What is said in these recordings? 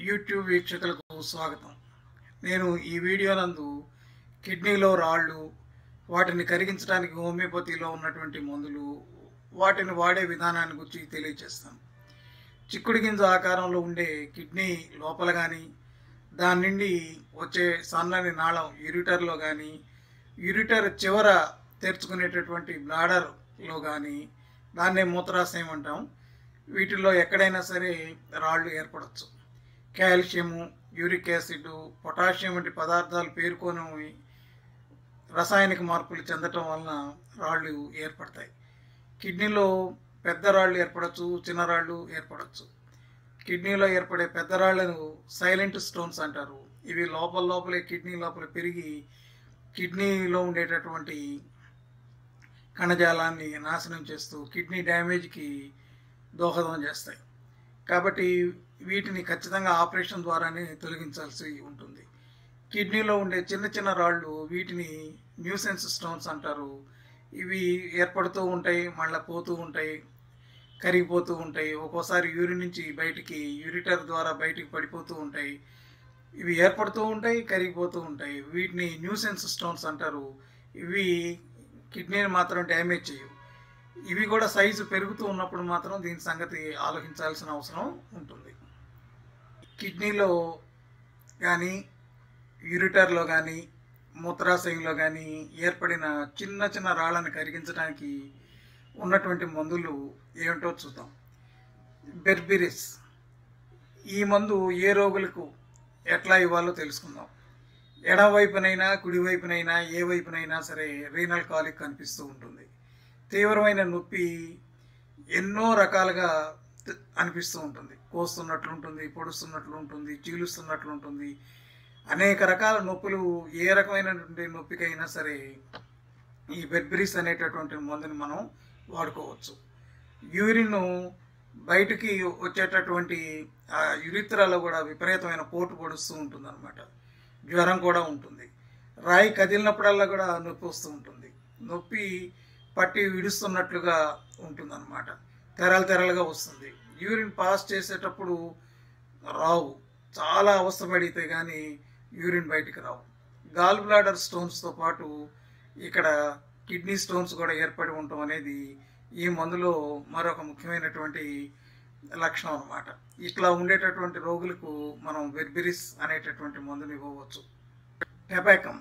YouTube వీక్షకులకు స్వాగతం నేను ఈ వీడియో నందు కిడ్నీలో రాళ్ళు వాటిని కరిగించడానికి హోమియోపతిలో ఉన్నటువంటి మందులు వాటిని వాడే విధానాన్ని గురించి తెలియజేస్తాను చిక్కుడు గింజ ఆకారంలో ఉండే కిడ్నీ లోపల కానీ దాని నుండి వచ్చే సన్నని నాళం యూరిటర్లో కానీ యూరిటర్ చివర తెరుచుకునేటటువంటి బ్లాడర్లో కానీ దాన్నే మూత్రాశయం అంటాం వీటిల్లో ఎక్కడైనా సరే రాళ్ళు ఏర్పడవచ్చు కాల్షియము యూరిక్ యాసిడ్ పొటాషియం వంటి పదార్థాలు పేర్కొని రసాయనిక మార్పులు చెందటం వలన రాళ్ళు ఏర్పడతాయి కిడ్నీలో పెద్ద రాళ్ళు ఏర్పడవచ్చు చిన్న రాళ్ళు ఏర్పడవచ్చు కిడ్నీలో ఏర్పడే పెద్ద రాళ్లను సైలెంట్ స్టోన్స్ అంటారు ఇవి లోపల లోపలే కిడ్నీ లోపల పెరిగి కిడ్నీలో ఉండేటటువంటి కణజాలాన్ని నాశనం చేస్తూ కిడ్నీ డ్యామేజ్కి దోహదం చేస్తాయి కాబట్టి వీటిని ఖచ్చితంగా ఆపరేషన్ ద్వారానే తొలగించాల్సి ఉంటుంది కిడ్నీలో ఉండే చిన్న చిన్న రాళ్ళు వీటిని న్యూసెన్స్ స్టోన్స్ అంటారు ఇవి ఏర్పడుతూ ఉంటాయి మళ్ళీ పోతూ ఉంటాయి కరిగిపోతూ ఉంటాయి ఒక్కోసారి యూరిన్ నుంచి బయటికి యూరిటర్ ద్వారా బయటికి పడిపోతూ ఉంటాయి ఇవి ఏర్పడుతూ ఉంటాయి కరిగిపోతూ ఉంటాయి వీటిని న్యూసెన్స్ స్టోన్స్ అంటారు ఇవి కిడ్నీని మాత్రం డ్యామేజ్ చేయవు ఇవి కూడా సైజు పెరుగుతూ ఉన్నప్పుడు మాత్రం దీని సంగతి ఆలోచించాల్సిన అవసరం ఉంటుంది కిడ్నీలో కానీ యూరిటర్లో కానీ మూత్రాశయంలో కానీ ఏర్పడిన చిన్న చిన్న రాళ్ళని కరిగించడానికి ఉన్నటువంటి మందులు ఏమిటో చూద్దాం బెర్బిరిస్ ఈ మందు ఏ రోగులకు ఎట్లా ఇవ్వాలో తెలుసుకుందాం ఎడవైపునైనా కుడివైపునైనా ఏ వైపునైనా సరే రీనల్ కాలిక్ కనిపిస్తూ ఉంటుంది తీవ్రమైన నొప్పి ఎన్నో రకాలుగా త- అనిపిస్తూ ఉంటుంది కోస్తున్నట్లు ఉంటుంది పొడుస్తున్నట్లు ఉంటుంది చీలుస్తున్నట్లు ఉంటుంది అనేక రకాల నొప్పులు ఏ రకమైనటువంటి నొప్పికైనా సరే ఈ బెర్బిరిస్ అనేటటువంటి మందుని మనం వాడుకోవచ్చు యూరిన్ బయటికి వచ్చేటటువంటి ఆ యురిత్రాలో కూడా విపరీతమైన పోటు పొడుస్తూ ఉంటుంది అనమాట జ్వరం కూడా ఉంటుంది రాయి కదిలినప్పుడల్లా కూడా నొప్పి వస్తూ ఉంటుంది నొప్పి పట్టి విడుస్తున్నట్లుగా ఉంటుందన్నమాట తెరలు తెరలుగా వస్తుంది యూరిన్ పాస్ చేసేటప్పుడు రావు చాలా అవస్థపడితే కానీ యూరిన్ బయటికి రావు గాల్ బ్లాడర్ స్టోన్స్తో పాటు ఇక్కడ కిడ్నీ స్టోన్స్ కూడా ఏర్పడి ఉండటం అనేది ఈ మందులో మరొక ముఖ్యమైనటువంటి లక్షణం అన్నమాట ఇట్లా ఉండేటటువంటి రోగులకు మనం వెర్బిరిస్ అనేటటువంటి మందుని ఇవ్వవచ్చు హెపాకం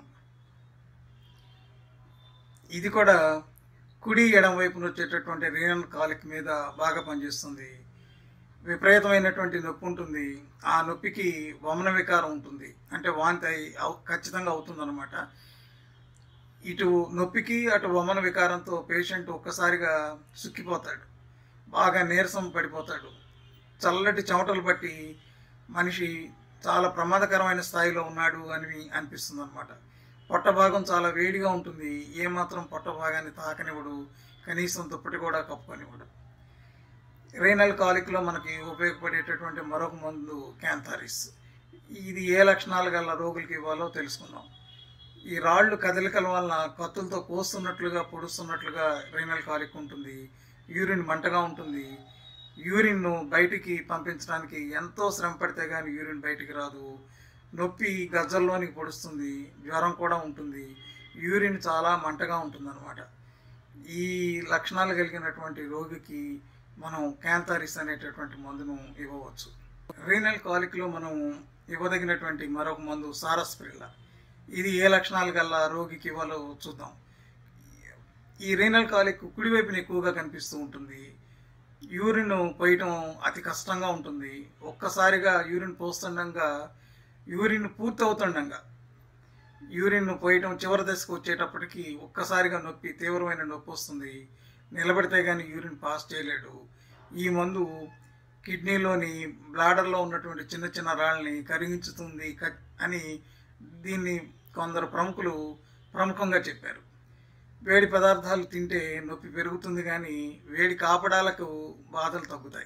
ఇది కూడా కుడి ఎడం వైపున వచ్చేటటువంటి రీనల్ కాలిక్ మీద బాగా పనిచేస్తుంది విపరీతమైనటువంటి నొప్పి ఉంటుంది ఆ నొప్పికి వమన వికారం ఉంటుంది అంటే వాంతి అయి అవు- ఖచ్చితంగా అవుతుందన్నమాట ఇటు నొప్పికి అటు వమన వికారంతో పేషెంట్ ఒక్కసారిగా సుక్కిపోతాడు బాగా నీరసం పడిపోతాడు చల్లటి చెమటలు బట్టి మనిషి చాలా ప్రమాదకరమైన స్థాయిలో ఉన్నాడు అని అనిపిస్తుంది అనమాట పొట్ట భాగం చాలా వేడిగా ఉంటుంది ఏమాత్రం పొట్ట భాగాన్ని తాకనివ్వడు కనీసం దుప్పటి కూడా కప్పుకొనివ్వడు రీనల్ కాలిక్లో మనకి ఉపయోగపడేటటువంటి మరొక మందు క్యాంథారిస్ ఇది ఏ లక్షణాలు గల రోగులకి ఇవ్వాలో తెలుసుకుందాం ఈ రాళ్ళు కదలికల వలన కత్తులతో కోస్తున్నట్లుగా పొడుస్తున్నట్లుగా రీనల్ కాలిక్ ఉంటుంది యూరిన్ మంటగా ఉంటుంది యూరిన్ను బయటికి పంపించడానికి ఎంతో శ్రమ పడితే కానీ యూరిన్ బయటికి రాదు నొప్పి గజ్జల్లోనికి పొడుస్తుంది జ్వరం కూడా ఉంటుంది యూరిన్ చాలా మంటగా ఉంటుందన్నమాట ఈ లక్షణాలు కలిగినటువంటి రోగికి మనం క్యాంథారిస్ అనేటటువంటి మందును ఇవ్వవచ్చు రీనల్ కాలిక్లో మనం ఇవ్వదగినటువంటి మరొక మందు సారస్ప్రిల్లా ఇది ఏ లక్షణాలు గల రోగికి ఇవ్వాలో చూద్దాం ఈ రీనల్ కాలిక్ కుడివైపున ఎక్కువగా కనిపిస్తూ ఉంటుంది యూరిన్ పోయటం అతి కష్టంగా ఉంటుంది ఒక్కసారిగా యూరిన్ పోస్తుండగా యూరిన్ పూర్తి అవుతుండగా యూరిన్ పోయటం చివరి దశకు వచ్చేటప్పటికి ఒక్కసారిగా నొప్పి తీవ్రమైన నొప్పి వస్తుంది నిలబడితే కానీ యూరిన్ పాస్ చేయలేడు ఈ మందు కిడ్నీలోని బ్లాడర్లో ఉన్నటువంటి చిన్న చిన్న రాళ్ళని కరిగించుతుంది క- అని దీన్ని కొందరు ప్రముఖులు ప్రముఖంగా చెప్పారు వేడి పదార్థాలు తింటే నొప్పి పెరుగుతుంది కానీ వేడి కాపడాలకు బాధలు తగ్గుతాయి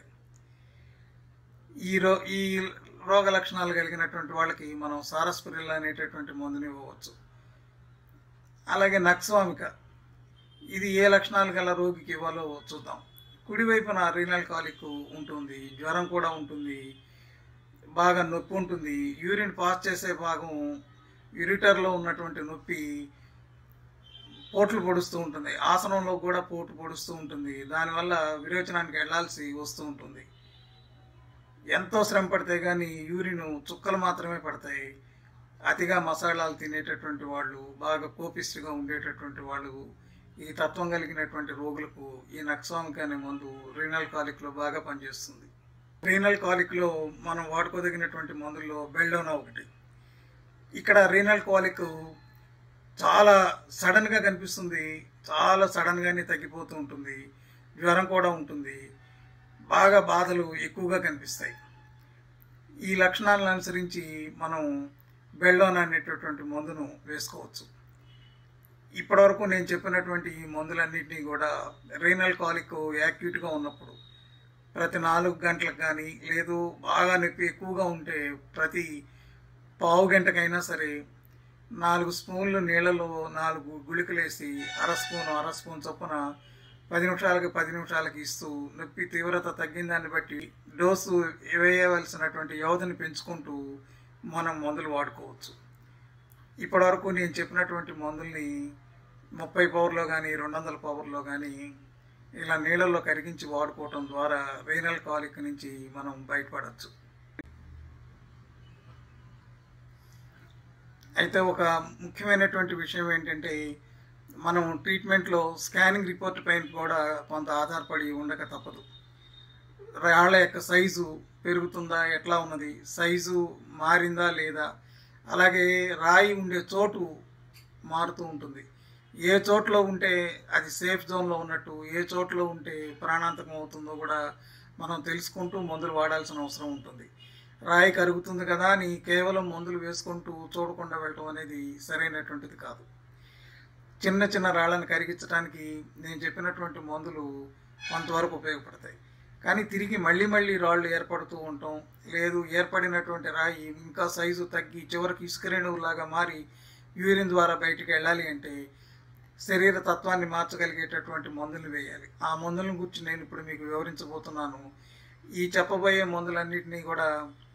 ఈ రో ఈ రోగ లక్షణాలు కలిగినటువంటి వాళ్ళకి మనం సారస్పురిల్ అనేటటువంటి మందుని ఇవ్వవచ్చు అలాగే నక్స్వామిక ఇది ఏ లక్షణాలు గల రోగికి ఇవ్వాలో చూద్దాం కుడివైపున రీనల్ కాలిక్ ఉంటుంది జ్వరం కూడా ఉంటుంది బాగా నొప్పి ఉంటుంది యూరిన్ పాస్ చేసే భాగం యూరిటర్లో ఉన్నటువంటి నొప్పి పోట్లు పొడుస్తూ ఉంటుంది ఆసనంలో కూడా పోటు పొడుస్తూ ఉంటుంది దానివల్ల విరోచనానికి వెళ్లాల్సి వస్తూ ఉంటుంది ఎంతో శ్రమ పడితే కానీ యూరిన్ చుక్కలు మాత్రమే పడతాయి అతిగా మసాలాలు తినేటటువంటి వాళ్ళు బాగా కోపిస్టుగా ఉండేటటువంటి వాళ్ళు ఈ తత్వం కలిగినటువంటి రోగులకు ఈ నక్సామిక్ అనే మందు రీనల్ కాలిక్లో బాగా పనిచేస్తుంది రీనల్ కాలిక్లో మనం వాడుకోదగినటువంటి మందుల్లో బెల్డోనా ఒకటి ఇక్కడ రీనల్ కాలిక్ చాలా సడన్గా కనిపిస్తుంది చాలా సడన్గానే తగ్గిపోతూ ఉంటుంది జ్వరం కూడా ఉంటుంది బాగా బాధలు ఎక్కువగా కనిపిస్తాయి ఈ లక్షణాలను అనుసరించి మనం బెల్లోన్ అనేటటువంటి మందును వేసుకోవచ్చు ఇప్పటివరకు నేను చెప్పినటువంటి ఈ మందులన్నింటినీ కూడా రీనల్ కాలిక్ యాక్యూట్గా ఉన్నప్పుడు ప్రతి నాలుగు గంటలకు కానీ లేదు బాగా నొప్పి ఎక్కువగా ఉంటే ప్రతి పావు గంటకైనా సరే నాలుగు స్పూన్లు నీళ్ళలో నాలుగు గుళికలేసి అర స్పూన్ అర స్పూన్ చొప్పున పది నిమిషాలకి పది నిమిషాలకి ఇస్తూ నొప్పి తీవ్రత తగ్గిన దాన్ని బట్టి డోసు వేయవలసినటువంటి వ్యవధిని పెంచుకుంటూ మనం మందులు వాడుకోవచ్చు ఇప్పటివరకు నేను చెప్పినటువంటి మందుల్ని ముప్పై పవర్లో కానీ రెండు వందల పవర్లో కానీ ఇలా నీళ్ళల్లో కరిగించి వాడుకోవటం ద్వారా రీనల్ కాలిక్ నుంచి మనం బయటపడవచ్చు అయితే ఒక ముఖ్యమైనటువంటి విషయం ఏంటంటే మనం ట్రీట్మెంట్లో స్కానింగ్ రిపోర్ట్ పైన కూడా కొంత ఆధారపడి ఉండక తప్పదు రాళ్ళ యొక్క సైజు పెరుగుతుందా ఎట్లా ఉన్నది సైజు మారిందా లేదా అలాగే రాయి ఉండే చోటు మారుతూ ఉంటుంది ఏ చోట్లో ఉంటే అది సేఫ్ జోన్లో ఉన్నట్టు ఏ చోట్లో ఉంటే ప్రాణాంతకం అవుతుందో కూడా మనం తెలుసుకుంటూ మందులు వాడాల్సిన అవసరం ఉంటుంది రాయి కరుగుతుంది కదా అని కేవలం మందులు వేసుకుంటూ చూడకుండా వెళ్ళటం అనేది సరైనటువంటిది కాదు చిన్న చిన్న రాళ్ళని కరిగించడానికి నేను చెప్పినటువంటి మందులు కొంతవరకు ఉపయోగపడతాయి కానీ తిరిగి మళ్ళీ మళ్ళీ రాళ్ళు ఏర్పడుతూ ఉంటాం లేదు ఏర్పడినటువంటి రాయి ఇంకా సైజు తగ్గి చివరికి ఇసుకరేణువులాగా మారి యూరిన్ ద్వారా బయటికి వెళ్ళాలి అంటే శరీర తత్వాన్ని మార్చగలిగేటటువంటి మందులు వేయాలి ఆ మందులను గురించి నేను ఇప్పుడు మీకు వివరించబోతున్నాను ఈ చెప్పబోయే మందులన్నింటినీ కూడా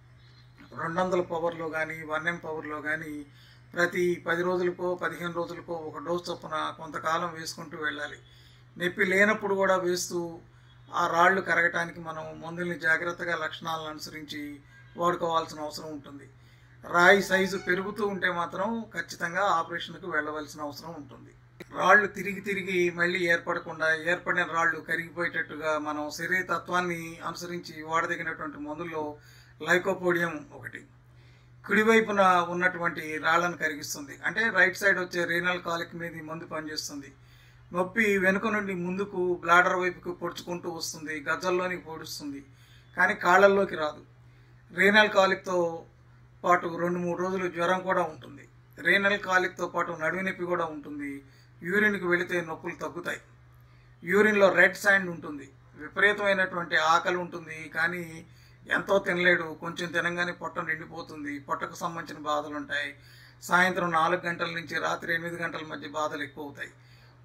రెండు వందల పవర్లో కానీ వన్ ఎం పవర్లో కానీ ప్రతి పది రోజులకో పదిహేను రోజులకో ఒక డోస్ చొప్పున కొంతకాలం వేసుకుంటూ వెళ్ళాలి నొప్పి లేనప్పుడు కూడా వేస్తూ ఆ రాళ్ళు కరగటానికి మనం మందుల్ని జాగ్రత్తగా లక్షణాలను అనుసరించి వాడుకోవాల్సిన అవసరం ఉంటుంది రాయి సైజు పెరుగుతూ ఉంటే మాత్రం ఖచ్చితంగా ఆపరేషన్కు వెళ్ళవలసిన అవసరం ఉంటుంది రాళ్ళు తిరిగి తిరిగి మళ్ళీ ఏర్పడకుండా ఏర్పడిన రాళ్ళు కరిగిపోయేటట్టుగా మనం శరీర తత్వాన్ని అనుసరించి వాడదగినటువంటి మందుల్లో లైకోపోడియం ఒకటి కుడివైపున ఉన్నటువంటి రాళ్ళను కరిగిస్తుంది అంటే రైట్ సైడ్ వచ్చే రీనల్ కాలిక్ మీద ఈ మందు పనిచేస్తుంది నొప్పి వెనుక నుండి ముందుకు బ్లాడర్ వైపుకు పొడుచుకుంటూ వస్తుంది గజ్జల్లోనికి పొడుస్తుంది కానీ కాళ్ళల్లోకి రాదు రీనల్ కాలిక్తో పాటు రెండు మూడు రోజులు జ్వరం కూడా ఉంటుంది రీనల్ కాలిక్తో పాటు నడుము నొప్పి కూడా ఉంటుంది యూరిన్కి వెళితే నొప్పులు తగ్గుతాయి యూరిన్లో రెడ్ శాండ్ ఉంటుంది విపరీతమైనటువంటి ఆకలి ఉంటుంది కానీ ఎంతో తినలేడు కొంచెం తినగానే పొట్ట నిండిపోతుంది పొట్టకు సంబంధించిన బాధలు ఉంటాయి సాయంత్రం నాలుగు గంటల నుంచి రాత్రి ఎనిమిది గంటల మధ్య బాధలు ఎక్కువ అవుతాయి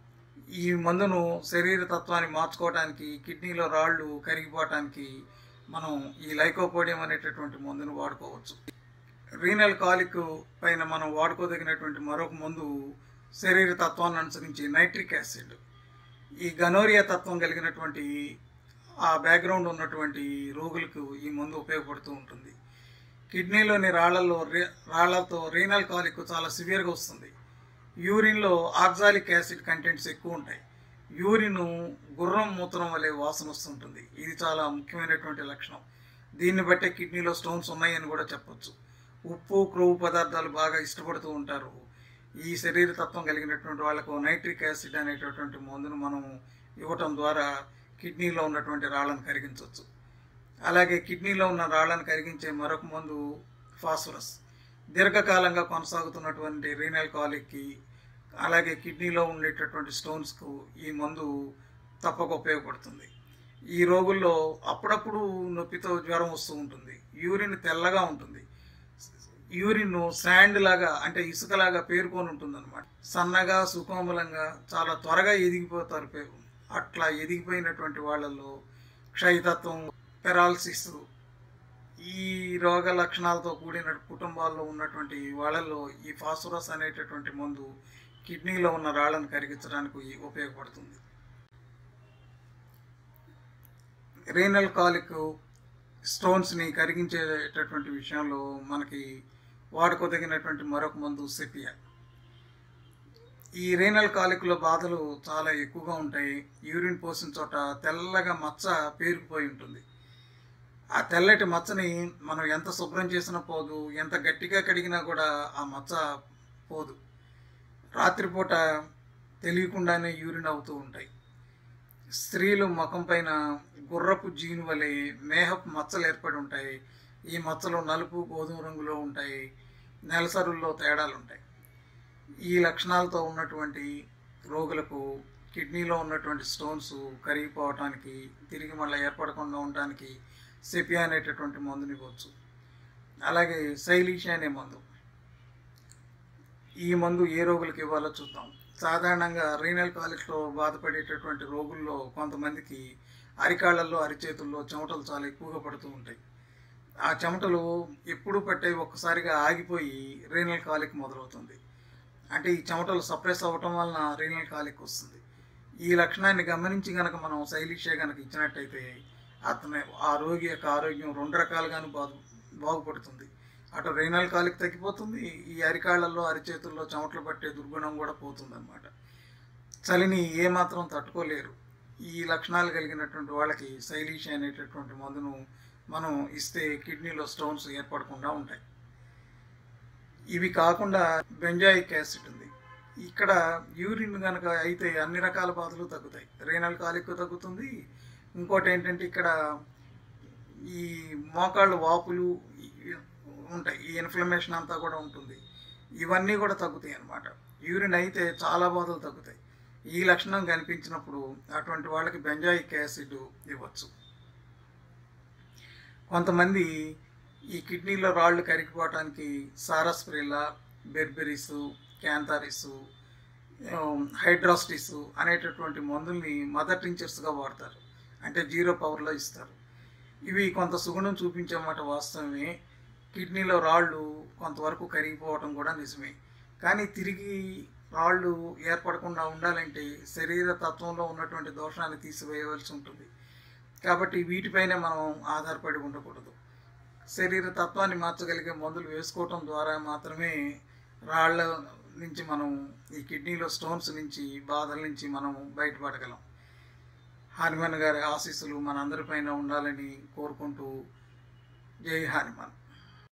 ఈ మందును శరీర తత్వాన్ని మార్చుకోవడానికి కిడ్నీలో రాళ్ళు కరిగిపోవటానికి మనం ఈ లైకోపోడియం అనేటటువంటి మందును వాడుకోవచ్చు రీనల్ కాలిక్ పైన మనం వాడుకోదగినటువంటి మరొక మందు శరీర తత్వాన్ని అనుసరించి నైట్రిక్ యాసిడ్ ఈ గనోరియా తత్వం కలిగినటువంటి ఆ బ్యాక్గ్రౌండ్ ఉన్నటువంటి రోగులకు ఈ మందు ఉపయోగపడుతూ ఉంటుంది కిడ్నీలోని రాళ్లలో రాళ్లతో రీనల్ కాలిక్ చాలా సివియర్గా వస్తుంది యూరిన్లో ఆక్సాలిక్ యాసిడ్ కంటెంట్స్ ఎక్కువ ఉంటాయి యూరిన్ గుర్రం మూత్రం వలె వాసన వస్తుంటుంది ఇది చాలా ముఖ్యమైనటువంటి లక్షణం దీన్ని బట్టే కిడ్నీలో స్టోన్స్ ఉన్నాయని కూడా చెప్పొచ్చు ఉప్పు క్రొవ్వు పదార్థాలు బాగా ఇష్టపడుతూ ఉంటారు ఈ శరీర తత్వం కలిగినటువంటి వాళ్ళకు నైట్రిక్ యాసిడ్ అనేటటువంటి మందును మనం ఇవ్వటం ద్వారా కిడ్నీలో ఉన్నటువంటి రాళ్ళను కరిగించవచ్చు అలాగే కిడ్నీలో ఉన్న రాళ్ళను కరిగించే మరొక మందు ఫాస్ఫరస్ దీర్ఘకాలంగా కొనసాగుతున్నటువంటి రీనల్ కాలిక్కి అలాగే కిడ్నీలో ఉండేటటువంటి స్టోన్స్కు ఈ మందు తప్పక ఉపయోగపడుతుంది ఈ రోగుల్లో అప్పుడప్పుడు నొప్పితో జ్వరం వస్తూ ఉంటుంది యూరిన్ తెల్లగా ఉంటుంది యూరిన్ శాండ్ లాగా అంటే ఇసుకలాగా పేరుకొని ఉంటుంది అనమాట సన్నగా సుకోమలంగా చాలా త్వరగా ఎదిగిపోతారు పే- అట్లా ఎదిగిపోయినటువంటి వాళ్ళల్లో క్షయతత్వం పెరాలసిస్ ఈ రోగ లక్షణాలతో కూడిన కుటుంబాల్లో ఉన్నటువంటి వాళ్ళల్లో ఈ ఫాస్ఫరస్ అనేటటువంటి మందు కిడ్నీలో ఉన్న రాళ్ళను కరిగించడానికి ఉపయోగపడుతుంది రీనల్ కాలిక్ స్టోన్స్ని కరిగించేటటువంటి విషయంలో మనకి వాడుకోదగినటువంటి మరొక మందు సెపియా ఈ రీనల్ కాలిక్లో బాధలు చాలా ఎక్కువగా ఉంటాయి యూరిన్ పోసిన చోట తెల్లగా మచ్చ పేరుకుపోయి ఉంటుంది ఆ తెల్లటి మచ్చని మనం ఎంత శుభ్రం చేసినా పోదు ఎంత గట్టిగా కడిగినా కూడా ఆ మచ్చ పోదు రాత్రిపూట తెలియకుండానే యూరిన్ అవుతూ ఉంటాయి స్త్రీలు ముఖం పైన గుర్రపు జీను వలె మేహపు మచ్చలు ఏర్పడి ఉంటాయి ఈ మచ్చలు నలుపు గోధుమ రంగులో ఉంటాయి నెలసరుల్లో తేడాలు ఉంటాయి ఈ లక్షణాలతో ఉన్నటువంటి రోగులకు కిడ్నీలో ఉన్నటువంటి స్టోన్స్ కరిగిపోవటానికి తిరిగి మళ్ళీ ఏర్పడకుండా ఉండడానికి సెపియా అనేటటువంటి మందుని ఇవ్వచ్చు అలాగే శైలీష అనే మందు ఈ మందు ఏ రోగులకు ఇవ్వాలో చూద్దాం సాధారణంగా రీనల్ కాలిక్లో బాధపడేటటువంటి రోగుల్లో కొంతమందికి అరికాళ్ళల్లో అరిచేతుల్లో చెమటలు చాలా ఎక్కువగా పడుతూ ఉంటాయి ఆ చెమటలు ఎప్పుడు పట్టే ఒక్కసారిగా ఆగిపోయి రీనల్ కాలిక్ మొదలవుతుంది అంటే ఈ చెమటలు సప్రెస్ అవ్వటం వలన రీనల్ కాలిక్ వస్తుంది ఈ లక్షణాన్ని గమనించి గనక మనం శైలిషే గనక ఇచ్చినట్టయితే అతని ఆ రోగి యొక్క ఆరోగ్యం రెండు రకాలుగాను బాగు బాగుపడుతుంది అటు రైనల్ కాలికి తగ్గిపోతుంది ఈ అరికాళ్ళల్లో అరిచేతుల్లో చెమటలు పట్టే దుర్గుణం కూడా పోతుంది అనమాట చలిని ఏమాత్రం తట్టుకోలేరు ఈ లక్షణాలు కలిగినటువంటి వాళ్ళకి శైలీష అనేటటువంటి మందును మనం ఇస్తే కిడ్నీలో స్టోన్స్ ఏర్పడకుండా ఉంటాయి ఇవి కాకుండా బెంజాయిక్ యాసిడ్ ఉంది ఇక్కడ యూరిన్ కనుక అయితే అన్ని రకాల బాధలు తగ్గుతాయి రేనల్ కాలిక్ తగ్గుతుంది ఇంకోటి ఏంటంటే ఇక్కడ ఈ మోకాళ్ళు వాపులు ఉంటాయి ఈ ఇన్ఫ్లమేషన్ అంతా కూడా ఉంటుంది ఇవన్నీ కూడా తగ్గుతాయి అన్నమాట యూరిన్ అయితే చాలా బాధలు తగ్గుతాయి ఈ లక్షణం కనిపించినప్పుడు అటువంటి వాళ్ళకి బెంజాయిక్ యాసిడ్ ఇవ్వచ్చు కొంతమంది ఈ కిడ్నీలో రాళ్ళు కరిగిపోవటానికి సారస్ప్రిల్లా బెర్బెరిస్ క్యాంతారిస్ హైడ్రాస్టిస్ అనేటటువంటి మందుల్ని మదర్ టించర్స్గా వాడతారు అంటే జీరో పవర్లో ఇస్తారు ఇవి కొంత సుగుణం చూపించమాట వాస్తవమే కిడ్నీలో రాళ్ళు కొంతవరకు కరిగిపోవటం కూడా నిజమే కానీ తిరిగి రాళ్ళు ఏర్పడకుండా ఉండాలంటే శరీర తత్వంలో ఉన్నటువంటి దోషాన్ని తీసివేయవలసి ఉంటుంది కాబట్టి వీటిపైనే మనం ఆధారపడి ఉండకూడదు శరీర తత్వాన్ని మార్చగలిగే మందులు వేసుకోవటం ద్వారా మాత్రమే రాళ్ళ నుంచి మనం ఈ కిడ్నీలో స్టోన్స్ నుంచి బాధల నుంచి మనం బయటపడగలం హనుమాన్ గారి ఆశీస్సులు మనందరిపైన ఉండాలని కోరుకుంటూ జై హనుమాన్